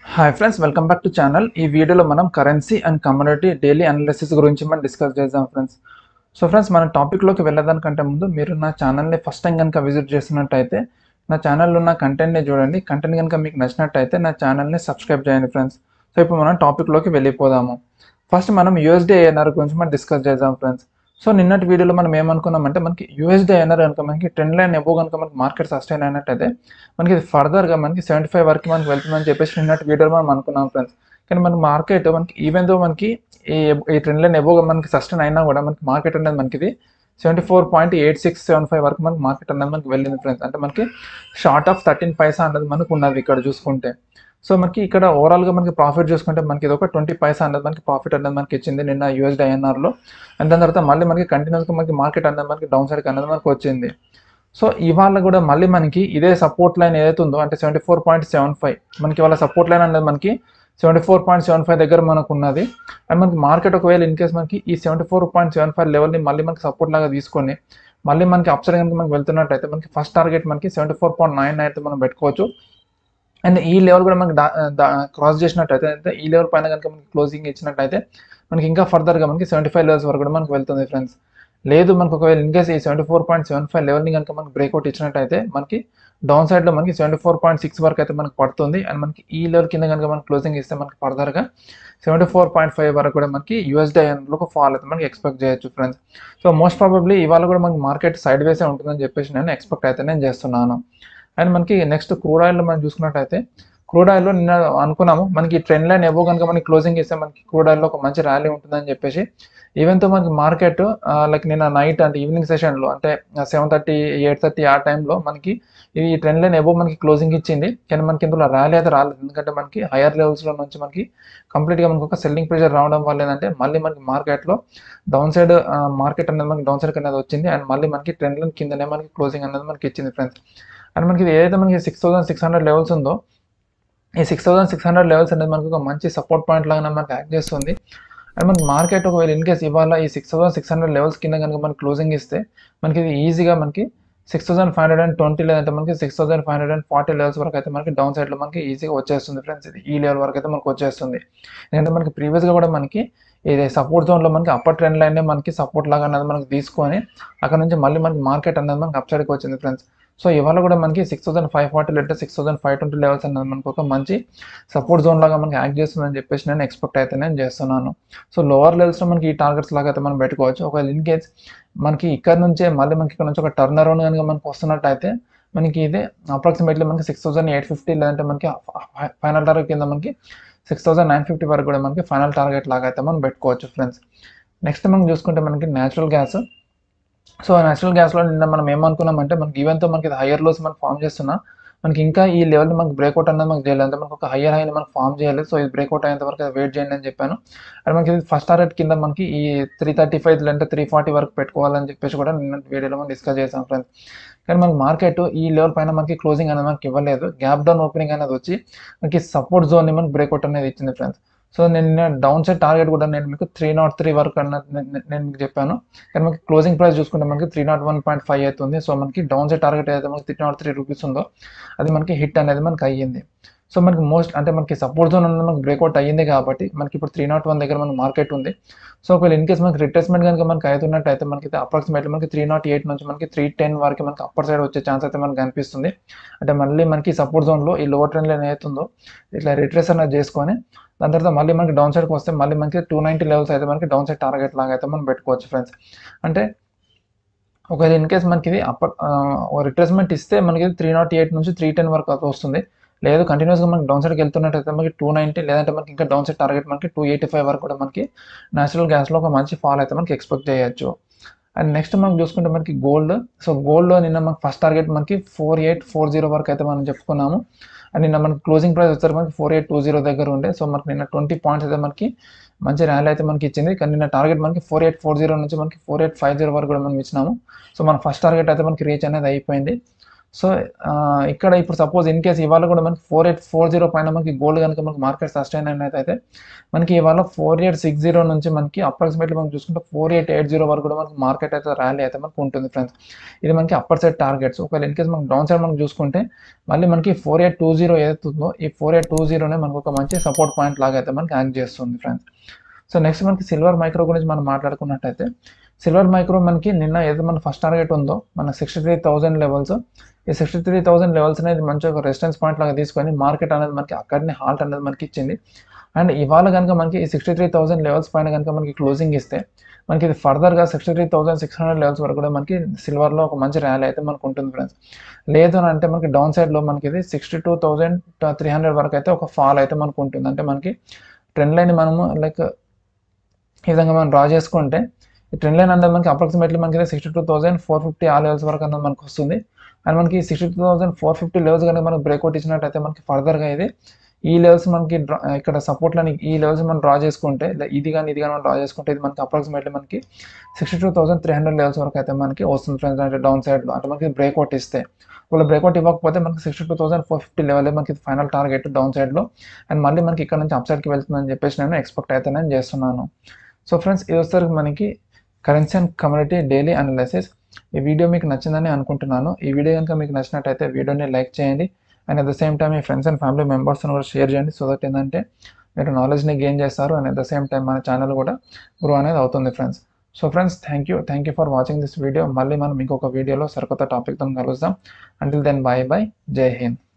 hi friends welcome back to channel ఈ వీడియోలో మనం currency and community daily analysis గురించి మనం డిస్కస్ చేద్దాం ఫ్రెండ్స్ సో ఫ్రెండ్స్ మన టాపిక్లోకి వెళ్ళడానికంటే ముందు మీరు నా ఛానల్ని ఫస్ట్ టైం కనుక విజిట్ చేసినట్టయితే నా ఛానల్లో ఉన్న కంటెంట్ని చూడండి కంటెంట్ కనుక మీకు నచ్చినట్టయితే నా ఛానల్ని సబ్స్క్రైబ్ చేయండి ఫ్రెండ్స్ సో ఇప్పుడు మనం టాపిక్లోకి వెళ్ళిపోదాము ఫస్ట్ మనం యూఎస్డే ఏఎన్ఆర్ గురించి మనం డిస్కస్ చేద్దాం ఫ్రెండ్స్ సో నిన్నటి వీడియోలో మనం ఏమనుకున్నామంటే మనకి యూఎస్డే ఏఎన్ఆర్ కనుక మనకి ట్రెండ్ లైన్ ఎబో కనుక మనకి మార్కెట్ సస్టైన్ అయినట్టయితే మనకి ఇది ఫర్దర్గా మనకి సెవెంటీ ఫైవ్ వరకు మనకి వెళ్తుందని చెప్పేసి నిన్నటి వీడియోలో మనం అనుకున్నాం ఫ్రెండ్స్ కానీ మనకి మార్కెట్ మనకి ఈవెన్ దో మనకి ఈ ఈ ట్రెండ్ లైన్ ఎబో మనకి సస్టైన్ అయినా కూడా మనకి మార్కెట్ అనేది మనకి ఇది seventy four point eight six seven five వరకు మనకి మార్కెట్ అనేది మనకి వెళ్ళింది ఫ్రెండ్స్ అంటే మనకి షార్ట్ ఆఫ్ థర్టీన్ పైసా అనేది మనకు ఉన్నది ఇక్కడ చూసుకుంటే సో మనకి ఇక్కడ ఓవరాల్గా మనకి ప్రాఫిట్ చూసుకుంటే మనకి ఇది ఒక ట్వంటీ పైసా అనేది మనకి ప్రాఫిట్ అనేది మనకి ఇచ్చింది నిన్న యూఎస్డి ఐఎన్ఆర్లో అండ్ దాని తర్వాత మళ్ళీ మనకి కంటిన్యూస్గా మనకి మార్కెట్ అనేది మనకి డౌన్ సైడ్ అనేది మనకి వచ్చింది సో ఇవాళ కూడా మళ్ళీ మనకి ఇదే సపోర్ట్ లైన్ ఏదైతే ఉందో అంటే seventy four point seven five మనకి ఇవాళ సపోర్ట్ లైన్ అనేది మనకి seventy four point seven five దగ్గర మనకు ఉన్నది అండ్ మనకి మార్కెట్ ఒకవేళ ఇన్ కేస్ మనకి ఈ seventy four point seven five లెవెల్ని మళ్ళీ మనకి సపోర్ట్ లాగా తీసుకొని మళ్ళీ మనకి అప్సైడ్ కనుక మనకి వెళ్తున్నట్టయితే మనకి ఫస్ట్ టార్గెట్ మనకి సెవెంటీ ఫోర్ పాయింట్ నైన్ అయితే మనం పెట్టుకోవచ్చు అండ్ ఈ లెవెల్ కూడా మనకి క్రాస్ చేసినట్టయితే అంటే ఈ లెవెల్ పైన కనుక మనకి క్లోజింగ్ ఇచ్చినట్టయితే మనకి ఇంకా ఫర్దర్గా మనకి సెవెంటీ ఫైవ్ లెవెల్స్ వరకు కూడా మనకి వెళ్తుంది ఫ్రెండ్స్ లేదు మనకు ఒకవేళ ఇన్ కేస్ ఈ seventy four point seven five లెవెల్ని కనుక మనకి బ్రేక్అవుట్ ఇచ్చినట్టయితే మనకి డౌన్ సైడ్లో మనకి సెవెంటీ ఫోర్ పాయింట్ సిక్స్ వరకు అయితే మనకి పడుతుంది అండ్ మనకి ఈ లెవెల్ కింద కనుక మనకి క్లోజింగ్ ఇస్తే మనకి ఫర్దర్గా సెవెంటీ ఫోర్ పాయింట్ ఫైవ్ వరకు కూడా మనకి యూఎస్డీ లో ఒక ఫాల్ అయితే మనకి ఎక్స్పెక్ట్ చేయొచ్చు ఫ్రెండ్స్ సో మోస్ట్ ప్రాబబ్లీ ఇవాళ కూడా మనకి మార్కెట్ సైడ్ వేసే ఉంటుందని చెప్పేసి నేను ఎక్స్పెక్ట్ అయితే నేను చేస్తున్నాను అండ్ మనకి నెక్స్ట్ క్రూడ్ ఆయిల్ మనం చూసుకున్నట్టయితే క్రూడ్ ఆయిల్లో నిన్న అనుకున్నాము మనకి ట్రెండ్ లైన్ ఎబో కనుక మనకి క్లోజింగ్ ఇస్తే మనకి క్రూడ్ ఆయిల్లో ఒక మంచి ర్యాలీ ఉంటుందని చెప్పేసి ఈవెన్తో మనకి మార్కెట్ లైక్ నిన్న నైట్ అంటే ఈవినింగ్ సెషన్లో అంటే సెవెన్ థర్టీ ఎయిట్ థర్టీ ఆ టైంలో మనకి ఈ ట్రెండ్ లైన్ ఎబో మనకి క్లోజింగ్ ఇచ్చింది కానీ మనకి ఇందులో ర్యాలీ అయితే రాలేదు ఎందుకంటే మనకి హైయర్ లెవెల్స్లో నుంచి మనకి కంప్లీట్గా మనకి ఒక సెల్లింగ్ ప్రెషర్ రావడం వల్ల ఏంటంటే మళ్ళీ మనకి మార్కెట్లో డౌన్ సైడ్ మార్కెట్ అనేది మనకి డౌన్ సైడ్ అనేది వచ్చింది అండ్ మళ్ళీ మనకి ట్రెండ్ లైన్ కిందనే మనకి క్లోజింగ్ అనేది మనకి ఇచ్చింది ఫ్రెండ్స్ అండ్ మనకి ఇది ఏదైతే మనకి six thousand six hundred levels ఉందో ఈ six thousand six hundred levels అనేది మనకు ఒక మంచి సపోర్ట్ పాయింట్ లాగా మనకి యాక్ట్ చేస్తుంది అండ్ మనకి మార్కెట్ ఒకవేళ ఇన్ కేస్ ఇవాళ ఈ six thousand six hundred levels కింద కనుక మనకి క్లోజింగ్ ఇస్తే మనకి ఇది ఈజీగా మనకి six thousand five hundred and twenty లేదంటే మనకి six thousand five hundred and forty levels వరకు అయితే మనకి డౌన్ సైడ్లో మనకి ఈజీగా వచ్చేస్తుంది ఫ్రెండ్స్ ఇది ఈ లెవెల్ వరకు అయితే మనకి వచ్చేస్తుంది ఎందుకంటే మనకి ప్రీవియస్గా కూడా మనకి ఇది సపోర్ట్ జోన్లో మనకి అప్పర్ ట్రెండ్ లైన్ మనకి సపోర్ట్ లాగా అనేది మనకి తీసుకొని అక్కడ నుంచి మళ్ళీ మనకి మార్కెట్ అనేది మనకి అప్ సైడ్కి వచ్చింది ఫ్రెండ్స్ సో ఇవాళ కూడా మనకి సిక్స్ థౌసండ్ ఫైవ్ ఫార్టీ లేదా six thousand five twenty levels అనేది మనకు ఒక మంచి సపోర్ట్ జోన్ లాగా మనకి యాక్ట్ చేస్తుందని చెప్పేసి నేను ఎక్స్పెక్ట్ అయితే నేను చేస్తున్నాను సో లోవర్ లెవెల్స్లో మనకి ఈ టార్గెట్స్ లాగా అయితే మనం పెట్టుకోవచ్చు ఒకవేళ ఇన్ కేస్ మనకి ఇక్కడ నుంచే మళ్ళీ మనకి ఇక్కడ నుంచి ఒక టర్న్ అరౌండ్ కనుక మనకి వస్తున్నట్టయితే మనకి ఇదే అప్రాక్సిమేట్లీ మనకి సిక్స్ థౌసండ్ ఎయిట్ ఫిఫ్టీ లేదంటే మనకి ఫైనల్ టార్గెట్ కింద మనకి సిక్స్ థౌసండ్ నైన్ ఫిఫ్టీ వరకు కూడా మనకి ఫైనల్ టార్గెట్ లాగా అయితే మనం పెట్టుకోవచ్చు ఫ్రెండ్స్ నెక్స్ట్ మనం చూసుకుంటే మనకి న్యాచురల్ గ్యాస్ సో న్యాచురల్ గ్యాస్లో నిన్న మనం ఏమనుకున్నామంటే మనకి ఈవెన్తో మనకి హయ్యర్ లోస్ మనకి ఫామ్ చేస్తున్నా మనకి ఇంకా ఈ లెవెల్ మనకి బ్రేక్అవుట్ అనేది మనకు చేయలేదు అంటే మనకు ఒక హయ్యర్ హైని మనకు ఫామ్ చేయలేదు సో ఇది బ్రేక్అవుట్ అయ్యేంత వరకు వెయిట్ చేయండి అని చెప్పాను అండ్ మనకి ఫస్ట్ టార్గెట్ కింద మనకి ఈ త్రీ థర్టీ ఫైవ్ లేదంటే త్రీ ఫార్టీ వరకు పెట్టుకోవాలని చెప్పేసి కూడా నిన్న వీడియోలో మనం డిస్కస్ చేసాం ఫ్రెండ్స్ కానీ మనకి మార్కెట్ ఈ లెవెల్ పైన మనకి క్లోజింగ్ అనేది మనకి ఇవ్వలేదు గ్యాప్ డౌన్ ఓపెనింగ్ అనేది వచ్చి మనకి సపోర్ట్ జోన్ని మనకి బ్రేక్అవుట్ అనేది ఇచ్చింది ఫ్రెండ్స్ సో నేను డౌన్ సైడ్ టార్గెట్ కూడా నేను మీకు త్రీ నాట్ త్రీ వరకు అన్న నేను మీకు చెప్పాను కానీ మనకి క్లోజింగ్ ప్రైస్ చూసుకుంటే మనకి three naught one point five అవుతుంది సో మనకి డౌన్ సైడ్ టార్గెట్ ఏదైతే మనకి త్రీ నాట్ త్రీ రూపీస్ ఉందో అది మనకి హిట్ అనేది మనకి అయ్యింది సో మనకి మోస్ట్ అంటే మనకి సపోర్ట్ జోన్ అనేది మనకి బ్రేక్అవుట్ అయ్యింది కాబట్టి మనకి ఇప్పుడు త్రీ నాట్ వన్ దగ్గర మనకి మార్కెట్ ఉంది సో ఒకవేళ ఇన్ కేస్ మనకి రిట్రేస్మెంట్ కనుక మనకి అవుతున్నట్టయితే మనకి అప్రాక్సిమేట్లీ మనకి త్రీ నాట్ ఎయిట్ నుంచి మనకి త్రీ టెన్ వరకు మనకి అప్పర్ సైడ్ వచ్చే ఛాన్స్ అయితే మనకి కనిపిస్తుంది అంటే మళ్ళీ మనకి సపోర్ట్ జోన్లో ఈ లోవర్ ట్రెండ్ లైన్ ఏదైతుందో ఇట్లా రిట్రేస్ అనేది చేసుకొని దాని తర్వాత మళ్ళీ మనకి డౌన్ సైడ్కి వస్తే మళ్ళీ మనకి టూ నైంటీ లెవెల్స్ అయితే మనకి డౌన్ సైడ్ టార్గెట్ లాగా అయితే మనం పెట్టుకోవచ్చు ఫ్రెండ్స్ అంటే ఒకవేళ ఇన్ కేస్ మనకి ఇది అప్పర్ రిట్రేస్మెంట్ ఇస్తే మనకి త్రీ నాట్ ఎయిట్ నుంచి త్రీ టెన్ వరకు అయితే వస్తుంది లేదు కంటిన్యూస్గా మనకి డౌన్ సైడ్కి వెళ్తున్నట్టయితే మనకి టూ నైంటీ లేదంటే మనకి ఇంకా డౌన్ సైడ్ టార్గెట్ మనకి టూ ఎయిటీ ఫైవ్ వరకు కూడా మనకి నేచురల్ గ్యాస్లో ఒక మంచి ఫాల్ అయితే మనకి ఎక్స్పెక్ట్ చేయొచ్చు అండ్ నెక్స్ట్ మనం చూసుకుంటే మనకి గోల్డ్ సో గోల్డ్లో నిన్న మనకి ఫస్ట్ టార్గెట్ మనకి ఫోర్ ఎయిట్ ఫోర్ జీరో వరకు అయితే మనం చెప్పుకున్నాము అండ్ నిన్న మనకి క్లోజింగ్ ప్రైస్ వచ్చారు మనకి ఫోర్ ఎయిట్ టూ జీరో దగ్గర ఉండే సో మనకి నిన్న ట్వంటీ పాయింట్స్ అయితే మనకి మంచి ర్యాలీ అయితే మనకి ఇచ్చింది కానీ నిన్న టార్గెట్ మనకి ఫోర్ ఎయిట్ ఫోర్ జీరో నుంచి మనకి ఫోర్ ఎయిట్ ఫైవ్ జీరో వరకు కూడా మనం ఇచ్చినాము సో మన ఫస్ట్ టార్గెట్ అయితే మనకి రీచ్ అనేది అయిపోయింది సో ఇక్కడ ఇప్పుడు సపోజ్ ఇన్ కేస్ ఇవాళ కూడా మనకి ఫోర్ ఎయిట్ ఫోర్ జీరో పైన మనకి గోల్డ్ కనుక మనకి మార్కెట్ సస్టైన్ అయినది అయితే మనకి ఇవాళ ఫోర్ ఎయిట్ సిక్స్ జీరో నుంచి మనకి అప్రాక్సిమేట్లీ మనం చూసుకుంటే ఫోర్ ఎయిట్ ఎయిట్ జీరో వరకు కూడా మనకి మార్కెట్ అయితే ర్యాలీ అయితే మనకు ఉంటుంది ఫ్రెండ్స్ ఇది మనకి అప్పర్ సైడ్ టార్గెట్స్ ఒకవేళ ఇన్ కేస్ మనం డౌన్ సైడ్ మనం చూసుకుంటే మళ్ళీ మనకి ఫోర్ ఎయిట్ టూ జీరో ఏదైతుందో ఈ ఫోర్ ఎయిట్ టూ జీరోనే మనకు ఒక మంచి సపోర్ట్ పాయింట్ లాగా అయితే మనకి యాక్ట్ చేస్తుంది ఫ్రెండ్స్ సో నెక్స్ట్ మనకి సిల్వర్ మైక్రో గురించి మనం మాట్లాడుకున్నట్టయితే సిల్వర్ మైక్రో మనకి నిన్న ఏదో మన ఫస్ట్ టార్గెట్ ఉందో మన సిక్స్టీ త్రీ థౌసండ్ లెవెల్స్ ఈ సిక్స్టీ త్రీ థౌసండ్ లెవెల్స్ అనేది మంచి ఒక రెసిస్టెన్స్ పాయింట్ లాగా తీసుకొని మార్కెట్ అనేది మనకి అక్కడనే హాల్ట్ అనేది మనకి ఇచ్చింది అండ్ ఇవాళ కనుక మనకి ఈ సిక్స్టీ త్రీ థౌసండ్ లెవెల్స్ పైన కనుక మనకి క్లోజింగ్ ఇస్తే మనకి ఇది ఫర్దర్గా sixty three thousand six hundred levels వరకు కూడా మనకి సిల్వర్లో ఒక మంచి ర్యాలీ అయితే మనకు ఉంటుంది ఫ్రెండ్స్ లేదు అని అంటే మనకి డౌన్ సైడ్లో మనకి ఇది sixty two thousand three hundred వరకు అయితే ఒక ఫాల్ అయితే మనకు ఉంటుంది అంటే మనకి ట్రెండ్ లైన్ మనము లైక్ ఈ విధంగా మనం డ్రా చేసుకుంటే ఈ ట్రెండ్ లైన్ అనేది మనకి అప్రాక్సిమేట్లీ మనకి sixty two thousand four fifty ఆ లెవెల్స్ వరకు అనేది మనకు వస్తుంది అండ్ మనకి sixty two thousand four fifty levels కనుక మనకి బ్రేక్అవుట్ ఇచ్చినట్టయితే మనకి ఫర్దర్గా ఇది ఈ లెవెల్స్ మనకి డ్రా ఇక్కడ సపోర్ట్లని ఈ లెవెల్స్ మనం డ్రా చేసుకుంటే ఇది కానీ ఇది కానీ మనం డ్రా చేసుకుంటే ఇది మనకి అప్రాక్సిమేట్లీ మనకి sixty two thousand three hundred levels వరకు అయితే మనకి వస్తుంది ఫ్రెండ్స్ అంటే డౌన్ సైడ్లో అంటే మనకి బ్రేక్అవుట్ ఇస్తే ఒకవేళ బ్రేక్అవుట్ ఇవ్వకపోతే మనకి sixty two thousand four fifty level మనకి ఫైనల్ టార్గెట్ డౌన్ సైడ్లో అండ్ మళ్ళీ మనకి ఇక్కడ నుంచి అప్ సైడ్కి వెళ్తుందని చెప్పేసి నేను ఎక్స్పెక్ట్ అయితే నేను చేస్తున్నాను సో ఫ్రెండ్స్ ఇది వచ్చేసరికి మనకి currency and community daily analysis ఈ వీడియో మీకు నచ్చిందని అనుకుంటున్నాను ఈ వీడియో కనుక మీకు నచ్చినట్టయితే వీడియోని లైక్ చేయండి and at the same time మీ ఫ్రెండ్స్ అండ్ ఫ్యామిలీ మెంబర్స్ని కూడా షేర్ చేయండి సో దట్ ఏంటంటే మీరు నాలెడ్జ్ని గెయిన్ చేస్తారు and at the same time మన ఛానల్ కూడా గ్రో అనేది అవుతుంది friends so friends thank you thank you for watching this video మళ్ళీ మనం ఇంకొక వీడియోలో సరికొత్త టాపిక్తో కలుద్దాం అంటిల్ దెన్ బాయ్ బాయ్ జై హింద్